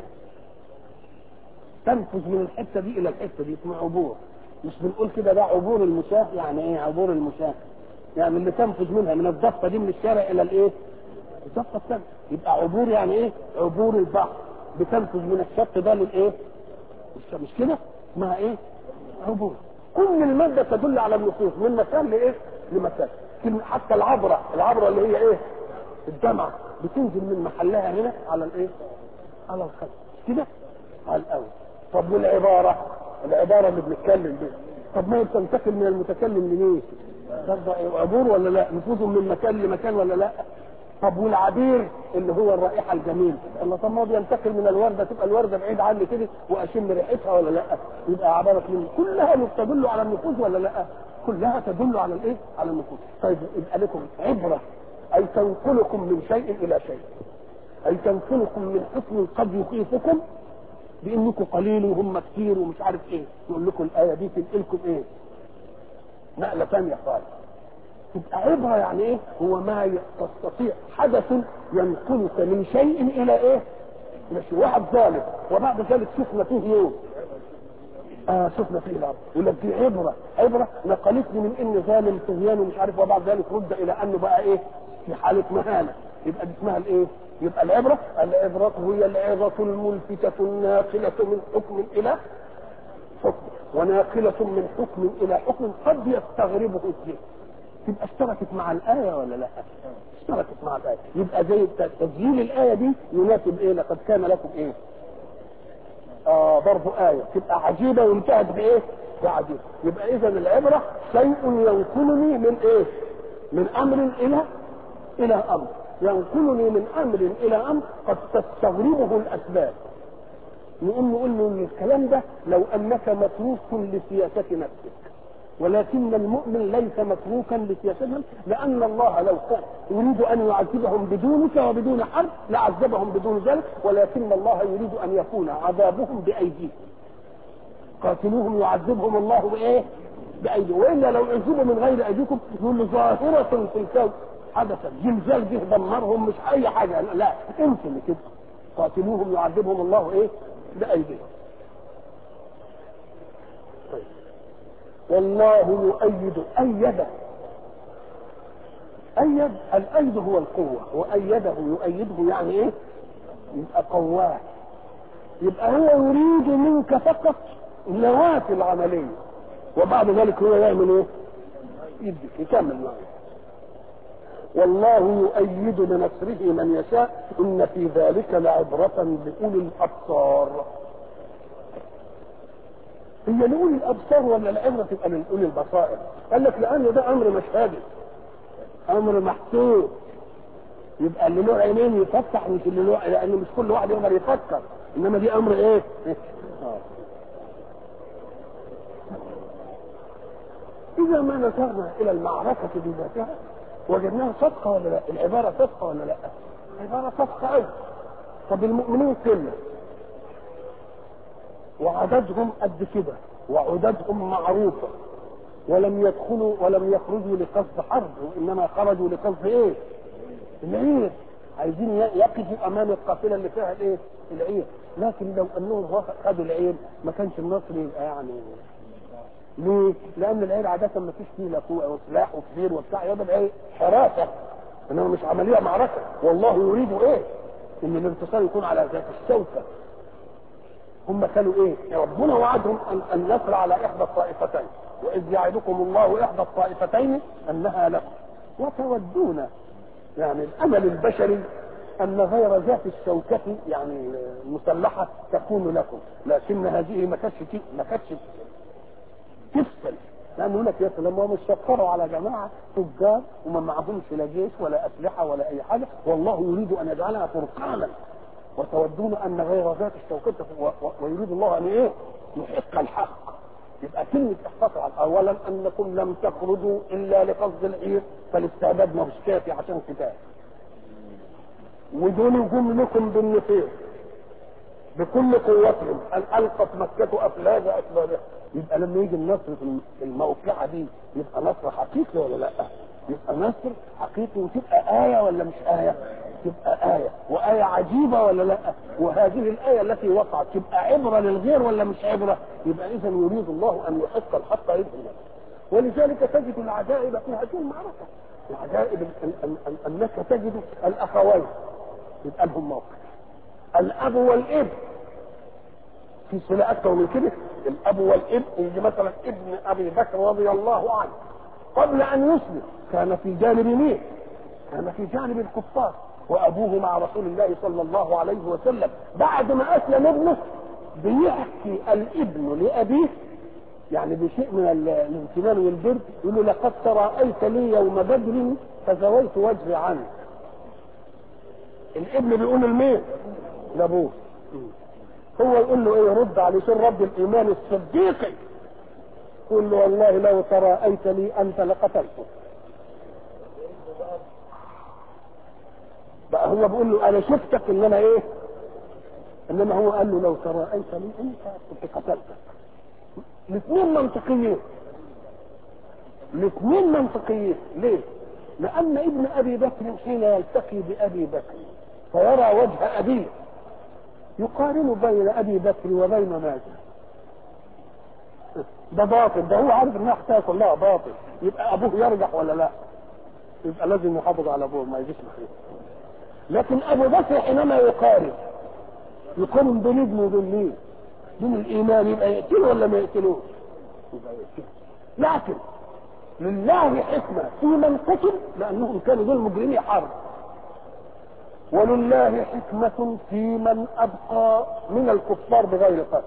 تنفذ من الحته دي الى الحته دي اسمها عبور مش بنقول كده ده عبور المشاة يعني ايه عبور المشاة يعني اللي تنفذ منها من الضفه دي من الشارع الى الايه الضفه الثانيه يبقى عبور يعني ايه عبور البحر بتنفذ من الشط ده للايه مش كده اسمها ايه عبور كل الماده تدل على النصوص من مكان لايه لمكان حتى العبره العبره اللي هي ايه الجامعه بتنزل من محلها هنا على الايه على الخط كده على الاول طب والعباره العباره اللي بنتكلم بيها طب ما هي بتنتقل من المتكلم لمين برضه عبور ولا لا نفوذ من مكان لمكان ولا لا طب والعبير اللي هو الرائحه الجميل الله طب ما هو بينتقل من الورده تبقى الورده بعيد عني كده واشم ريحتها ولا لا يبقى عباره من كلها تدل على النفوذ ولا لا كلها تدل على الايه على النفوذ طيب يبقى لكم عبره اي تنقلكم من شيء الى شيء اي تنقلكم من حكم قد يخيفكم بانكم قليل وهم كتير ومش عارف ايه يقول لكم الايه دي تنقلكم ايه نقله ثانيه خالص تبقى عبره يعني ايه هو ما تستطيع حدث ينقلك من شيء الى ايه مش واحد ظالم وبعد ذلك شفنا فيه يوم اه شفنا فيه الارض يقول لك دي عبره عبره نقلتني من ان ظالم طغيان ومش عارف وبعد ذلك رد الى انه بقى ايه في حاله مهانه يبقى دي اسمها الايه يبقى العبرة العبرة هي العظة الملفتة الناقلة من حكم إلى حكم وناقلة من حكم إلى حكم قد يستغربه الذهن تبقى اشتركت مع الآية ولا لا؟ اشتركت مع الآية يبقى زي تسجيل الآية دي يناسب إيه؟ لقد كان لكم إيه؟ آه برضه آية تبقى عجيبة وانتهت بإيه؟ بعجيبة يبقى إذا العبرة شيء ينقلني من إيه؟ من أمر إلى إلى أمر ينقلني من أمر إلى أمر قد تستغربه الأسباب نقوم نقول له ان الكلام ده لو انك متروك لسياسه نفسك ولكن المؤمن ليس متروكا لسياستهم لان الله لو كان يريد ان يعذبهم بدونك وبدون حرب لعذبهم بدون ذلك ولكن الله يريد ان يكون عذابهم بايديهم قاتلوهم يعذبهم الله بايه؟ بايديهم والا لو عذبوا من غير ايديكم يقول له ظاهره في الكون حدثت زلزال جه دمرهم مش اي حاجه لا انسوا كده قاتلوهم يعذبهم الله ايه؟ بايديهم طيب. والله يؤيد أيده أيد الأيد هو القوة وأيده يؤيده يعني إيه؟ يبقى قواه يبقى هو يريد منك فقط نواة العملية وبعد ذلك هو يعمل إيه؟ يدك يكمل معه والله يؤيد بنصره من يشاء إن في ذلك لعبرة لأولي الأبصار هي لأولي الأبصار ولا العبرة تبقى لأولي البصائر؟ قال لك لأن ده أمر مشهدي أمر محسوب يبقى اللي له عينين يفتح مش اللي له لأن مش كل واحد يقدر يفكر إنما دي أمر إيه؟ آه. إذا ما نظرنا إلى المعركة بذاتها وجدناها صدقة ولا لا؟ العبارة صدقة ولا لا؟ العبارة صدقة أوي طب المؤمنين كلهم وعددهم قد كده وعددهم معروفة ولم يدخلوا ولم يخرجوا لقصد حرب وإنما خرجوا لقصد إيه؟ العير عايزين يقفوا أمام القافلة اللي فيها الإيه؟ العير لكن لو أنهم خدوا العير ما كانش النصر يبقى يعني ليه؟ لأن العير عادة ما فيش فيه لا قوة وسلاح وكبير وبتاع يبقى إيه؟ حراسة إنما مش عملية معركة والله يريد إيه؟ إن الانتصار يكون على ذات الشوكة هم كانوا ايه ربنا وعدهم أن النصر على احدى الطائفتين واذ يعدكم الله احدى الطائفتين انها لكم وتودون يعني الامل البشري ان غير ذات الشوكة يعني المسلحة تكون لكم لكن هذه ما كانتش ما كانتش تفصل لان يقول لك يا سلام هم شكروا على جماعه تجار وما معهمش لا جيش ولا اسلحه ولا اي حاجه والله يريد ان يجعلها فرقانا وتودون ان غير ذات الشوكة ويريد الله ان ايه؟ يحق الحق يبقى كلمة احفظوا على اولا انكم لم تخرجوا الا لقصد العير فالاستعداد ما فيش كافي عشان قتال ودول جم لكم بالنفير بكل قوتهم ان القت مكة افلاج اسبابها يبقى لما يجي النصر في الموقعة دي يبقى نصر حقيقي ولا لا؟ يبقى نصر حقيقي وتبقى آية ولا مش آية؟ تبقى آية وآية عجيبة ولا لا وهذه الآية التي وقعت تبقى عبرة للغير ولا مش عبرة يبقى إذا يريد الله أن يحق الحق يبقى ولذلك تجد العجائب في هذه المعركة العجائب أن أن أن أنك تجد الأخوين يبقى لهم موقف الأب والابن في صلة أكثر من كده الأب والابن يجي مثلا ابن أبي بكر رضي الله عنه قبل أن يسلم كان في جانب مين؟ كان في جانب الكفار وابوه مع رسول الله صلى الله عليه وسلم بعد ما اسلم ابنه بيحكي الابن لابيه يعني بشيء من الامتنان والبر يقول له لقد تراءيت لي يوم بدر فزويت وجهي عنه الابن بيقول لمين؟ لابوه هو يقول له ايه رد عليه شو رب الايمان الصديقي يقول له والله لو تراءيت لي انت لقتلته بقى هو بيقول له انا شفتك ان انا ايه انما هو قال له لو تراءيت لي انت كنت قتلتك الاثنين منطقيين الاثنين منطقيين ليه لان ابن ابي بكر حين يلتقي بابي بكر فيرى وجه ابيه يقارن بين ابي بكر وبين ماذا ده باطل ده هو عارف انها حكايه كلها باطل يبقى ابوه يرجع ولا لا يبقى لازم يحافظ على ابوه ما يجيش مخيف لكن ابو بكر حينما يقارن يقارن بين ابنه وبين مين؟ بين الايمان يبقى يقتله ولا ما يقتلوش؟ يبقى يقتله لكن لله حكمة في من قتل لأنهم كانوا دول مجرمي حرب ولله حكمة في من أبقى من الكفار بغير قتل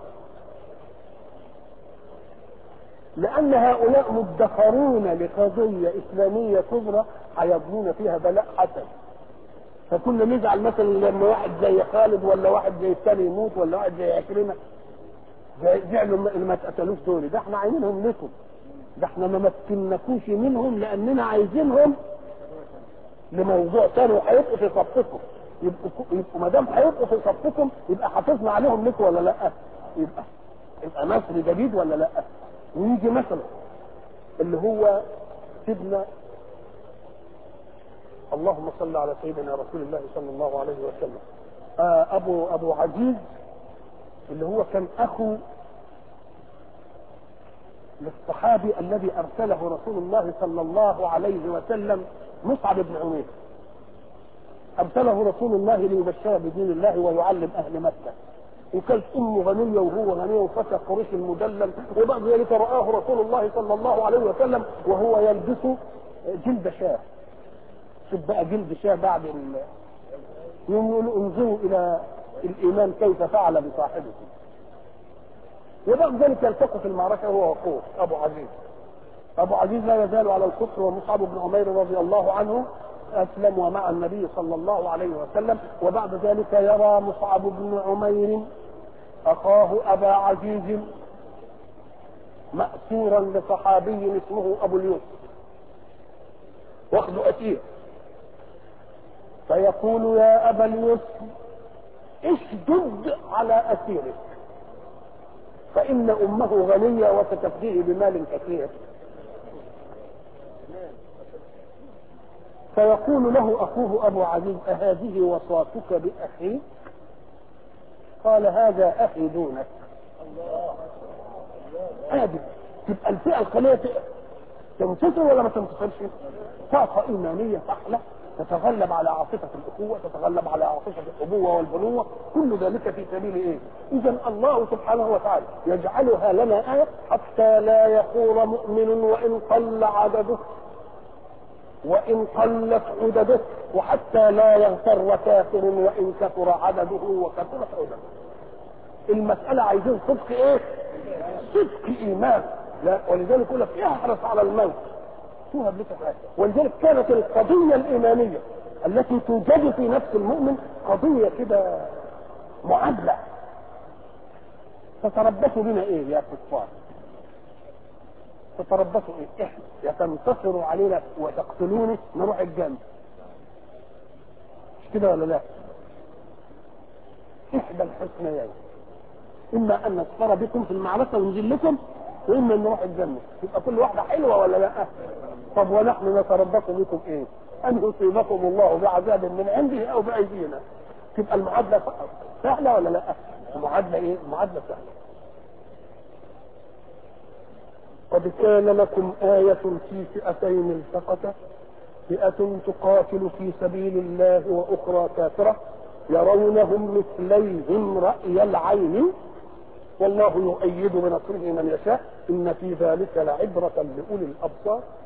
لأن هؤلاء مدخرون لقضية إسلامية كبرى هيبنون فيها بلاء حسن فكنا نزعل مثلا لما واحد زي خالد ولا واحد زي الثاني يموت ولا واحد زي عكرمة زعلوا اللي ما اتقتلوش دول ده احنا عايزينهم لكم ده احنا ما مكنكوش منهم لاننا عايزينهم لموضوع ثاني وهيبقوا في صفكم يبقوا يبقوا ما دام هيبقوا في صفكم يبقى حافظنا عليهم لكم ولا لا؟ يبقى يبقى نصر جديد ولا لا؟ ويجي مثلا اللي هو سيدنا اللهم صل على سيدنا رسول الله صلى الله عليه وسلم آه ابو ابو عزيز اللي هو كان اخو للصحابي الذي ارسله رسول الله صلى الله عليه وسلم مصعب بن عمير ارسله رسول الله ليبشر بدين الله ويعلم اهل مكه وكانت امه غنيه وهو غني وفتى قريش المدلل وبعد ذلك راه رسول الله صلى الله عليه وسلم وهو يلبس جلد شاه شوف بقى جلد شاه بعد ال... يقول انظروا الى الايمان كيف فعل بصاحبه وبعد ذلك يلتقوا في المعركه هو واخوه ابو عزيز ابو عزيز لا يزال على الكفر ومصعب بن عمير رضي الله عنه اسلم ومع النبي صلى الله عليه وسلم وبعد ذلك يرى مصعب بن عمير اخاه ابا عزيز مأسورا لصحابي اسمه ابو اليوسف واخذ اسير فيقول يا ابا اليوسف اشدد على اسيرك فان امه غنيه وستفديه بمال كثير فيقول له اخوه ابو عزيز اهذه وصاتك باخيك قال هذا اخي دونك هذه تبقى الفئه القليله تنتصر ولا ما تنتصرش طاقه ايمانيه فحله تتغلب على عاطفة الأخوة تتغلب على عاطفة الأبوة والبنوة كل ذلك في سبيل إيه إذا الله سبحانه وتعالى يجعلها لنا آية حتى لا يخور مؤمن وإن قل عدده وإن قلت عدده وحتى لا يغتر كافر وإن كثر عدده وكثرت عدده المسألة عايزين صدق إيه صدق إيمان لا ولذلك يقول لك احرص على الموت توهب لك حاجة ولذلك كانت القضية الإيمانية التي توجد في نفس المؤمن قضية كده معادلة تتربصوا بنا ايه يا كفار تتربصوا ايه احنا يا تنتصروا علينا وتقتلوني نروح الجنة مش كده ولا لا احدى الحسنيين اما ان نصفر بكم في المعركة ونزل لكم واما ان نروح الجنة يبقى كل واحدة حلوة ولا لا طب ونحن نتربص بكم ايه ان يصيبكم الله بعذاب من عنده او بايدينا تبقى المعادله سهله ولا لا المعادله ايه المعادله سهله قد كان لكم آية في فئتين التقتا فئة تقاتل في سبيل الله وأخرى كافرة يرونهم مثليهم رأي العين والله يؤيد بنصره من يشاء إن في ذلك لعبرة لأولي الأبصار